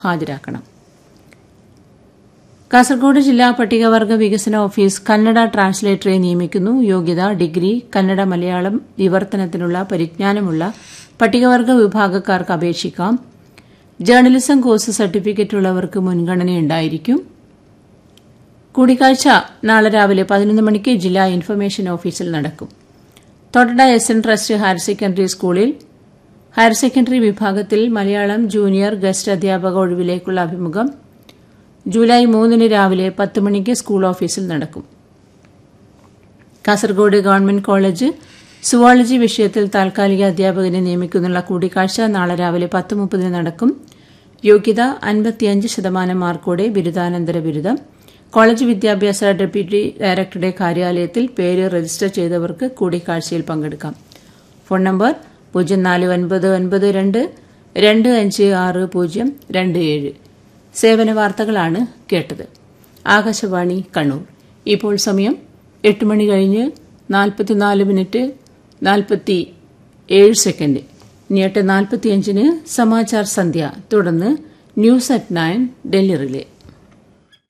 ഹാജരാക്കണം കാസർഗോഡ് ജില്ലാ പട്ടികവർഗ വികസന ഓഫീസ് കന്നഡ ട്രാൻസ്ലേറ്ററെ നിയമിക്കുന്നു യോഗ്യത ഡിഗ്രി കന്നഡ മലയാളം വിവർത്തനത്തിനുള്ള പരിജ്ഞാനമുള്ള പട്ടികവർഗ വിഭാഗക്കാർക്ക് അപേക്ഷിക്കാം ജേർണലിസം കോഴ്സ് സർട്ടിഫിക്കറ്റ് ഉള്ളവർക്ക് മുൻഗണനയുണ്ടായിരിക്കും കൂടിക്കാഴ്ച നാളെ രാവിലെ പതിനൊന്ന് മണിക്ക് ജില്ലാ ഇൻഫർമേഷൻ ഓഫീസിൽ നടക്കും Thottada S N trust higher secondary സ്കൂളിൽ ഹയർ സെക്കൻഡറി വിഭാഗത്തിൽ മലയാളം ജൂനിയർ ഗസ്റ്റ് അധ്യാപക ഒഴിവിലേക്കുള്ള അഭിമുഖം ജൂലൈ മൂന്നിന് രാവിലെ പത്ത് മണിക്ക് സ്കൂൾ ഓഫീസിൽ നടക്കും കാസർഗോഡ് ഗവൺമെന്റ് കോളേജ് സുവോളജി വിഷയത്തിൽ താൽക്കാലിക അധ്യാപകനെ നിയമിക്കുന്നുള്ള കൂടിക്കാഴ്ച നാളെ രാവിലെ പത്ത് മുപ്പതിന് നടക്കും യോഗ്യത അൻപത്തിയഞ്ച് ശതമാനം മാർക്കോടെ ബിരുദാനന്തര ബിരുദം കോളേജ് വിദ്യാഭ്യാസ ഡെപ്യൂട്ടി ഡയറക്ടറുടെ കാര്യാലയത്തിൽ പേര് രജിസ്റ്റർ ചെയ്തവർക്ക് കൂടിക്കാഴ്ചയിൽ പങ്കെടുക്കാം ഫോൺ നമ്പർ പൂജ്യം നാല് ഒൻപത് ഒൻപത് രണ്ട് രണ്ട് അഞ്ച് ആറ് പൂജ്യം രണ്ട് ഏഴ് സേവന വാർത്തകളാണ് കേട്ടത് ആകാശവാണി കണ്ണൂർ ഇപ്പോൾ സമയം എട്ട് മണി കഴിഞ്ഞ് നാൽപ്പത്തിനാല് മിനിറ്റ് നാൽപ്പത്തി ഏഴ് സെക്കൻഡ് ഇനി എട്ട് നാൽപ്പത്തിയഞ്ചിന് സമാചാർ സന്ധ്യ തുടർന്ന് news at nine Delhi relay